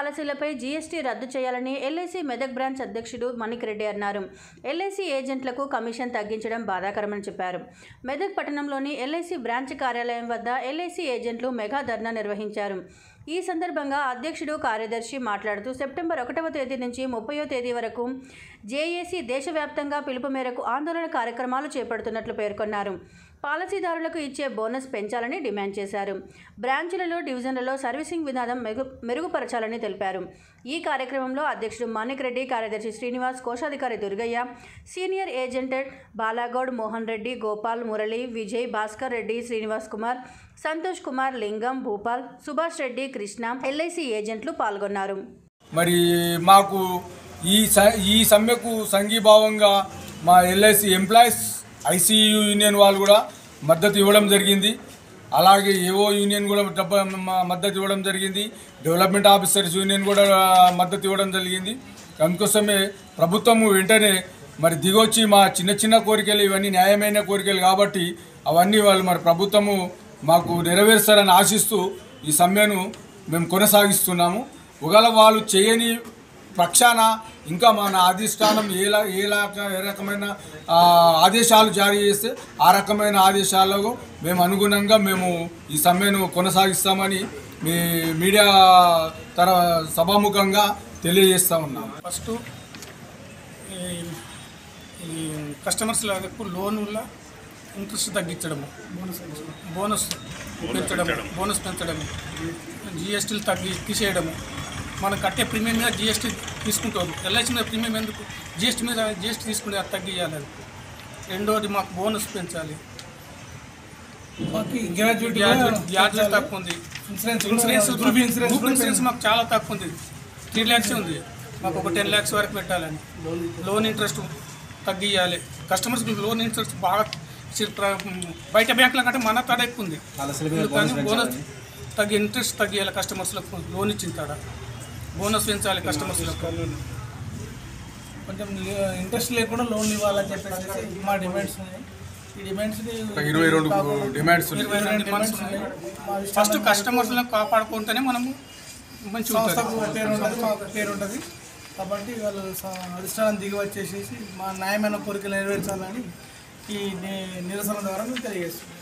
పాలసీలపై GST రద్దు చేయాలని LIC Medak branch అధ్యక్షుడు మణిక్ రెడ్డి అన్నారు ఎల్ఐసి ఏజెంట్లకు కమిషన్ తగ్గించడం బాధాకరమని చెప్పారు మెదక్ పట్టణంలోని ఎల్ఐసి బ్రాంచ్ కార్యాలయం వద్ద ఎల్ఐసి ఏజెంట్లు మెగా ధర్నా నిర్వహించారు ఈ సందర్భంగా అధ్యక్షుడు కార్యదర్శి మాట్లాడుతూ సెప్టెంబర్ ఒకటవ తేదీ నుంచి ముప్పయో తేదీ వరకు జేఏసీ దేశవ్యాప్తంగా పిలుపు మేరకు ఆందోళన కార్యక్రమాలు చేపడుతున్నట్లు పేర్కొన్నారు పాలసీదారులకు ఇచ్చే బోనస్ పెంచాలని డిమాండ్ చేశారు బ్రాంచులలో డివిజన్లలో సర్వీసింగ్ విధానం మెరుగు మెరుగుపరచాలని తెలిపారు ఈ కార్యక్రమంలో అధ్యక్షుడు మాణిక్ రెడ్డి కార్యదర్శి శ్రీనివాస్ కోశాధికారి Durgaiah senior agent Balagoud Mohan Reddy Gopal Murali Vijay Bhaskar Reddy Srinivas Kumar Santosh Kumar Lingam Bhupal Subhash Reddy Krishna LIC ఏజెంట్లు పాల్గొన్నారు మరి మాకు ఈ స ఈ సమ్మెకు సంఘీభావంగా మా ఎల్ఐసి ఎంప్లాయీస్ ఐసీయూ యూనియన్ వాళ్ళు కూడా మద్దతు ఇవ్వడం జరిగింది అలాగే ఏవో యూనియన్ కూడా డబ్బ మ- మద్దతు ఇవ్వడం జరిగింది డెవలప్మెంట్ ఆఫీసర్స్ యూనియన్ కూడా మద్దతు ఇవ్వడం జరిగింది అందుకోసమే ప్రభుత్వము వెంటనే మరి దిగొచ్చి మా చిన్న చిన్న కోరికలు ఇవన్నీ న్యాయమైన కోరికలు కాబట్టి అవన్నీ వాళ్ళు మరి ప్రభుత్వము మాకు నెరవేరుస్తారని ఆశిస్తూ ఈ సమ్మెను మేము కొనసాగిస్తున్నాము ఒకవేళ వాళ్ళు చేయని పక్షాన ఇంకా మన అధిష్టానం ఏలా ఏలా ఏ రకమైన ఆ, ఆదేశాలు జారీ చేస్తే ఆ రకమైన ఆదేశాలకు మేము అనుగుణంగా మేము ఈ సమ్మెను కొనసాగిస్తామని మీ మీడియా తర సభాముఖంగా తెలియజేస్తా ఉన్నాము ఫస్ట్ ఈ ఈ కస్టమర్స్లకు లోన్ల ఇంట్రెస్ట్ తగ్గించడము బోనస్ పెంచడము బోనస్ పెంచడము జిఎస్టీలు తగ్గి తీసేయడము మనం కట్టే ప్రీమియం మీద జిఎస్టీ తీసుకుంటారు ఎల్ఐసి మీద ప్రీమియం ఎందుకు జిఎస్టీ మీద జిఎస్టీ తీసుకుంటే అది తగ్గియాలి రెండోది మాకు బోనస్ పెంచాలి గ్రాడ్యుయేట్ గ్రాడ్యుయేట్ తక్కువ ఉంది insurance group insurance group insurance మాకు చాలా తక్కువ ఉంది త్రీ ల్యాక్స్ ఉంది మాకు ఒక టెన్ ల్యాక్స్ వరకు పెట్టాలని లోన్ ఇంట్రెస్ట్ తగ్గియాలి కస్టమర్స్ లోన్ ఇంట్రెస్ట్ బాగా చి- ప్ర- బయట బ్యాంకుల కంటే మన తాడ ఎక్కువ ఉంది కానీ బోనస్ తగ్గి ఇంట్రెస్ట్ తగ్గియాలి కస్టమర్స్లకు లోన్ ఇచ్చిన తాడ బోనస్ పెంచాలి కస్టమర్స్లకు కొంచెం ఇంట్రెస్ట్ లేకుండా లోన్ ఇవ్వాలని చెప్పేసి మా డిమాండ్స్ ఉన్నాయి ఈ డిమాండ్స్ని ఒక ఇరవై రెండు డిమాండ్స్ ఉన్నాయి. ఇరవై రెండు డిమాండ్స్ ఉన్నాయి ఫస్ట్ కస్టమర్స్లను కాపాడుకుంటేనే మనము మంచి సంస్థకు పేరు ఉంటుంది మాకు పేరు ఉంటుంది కాబట్టి వాళ్ళు స- అధిష్టానం దిగి వచ్చేసేసి మా న్యాయమైన కోరికలు నెరవేర్చాలని ఈ ని- నిరసన ద్వారా మేము తెలియజేస్తున్నాం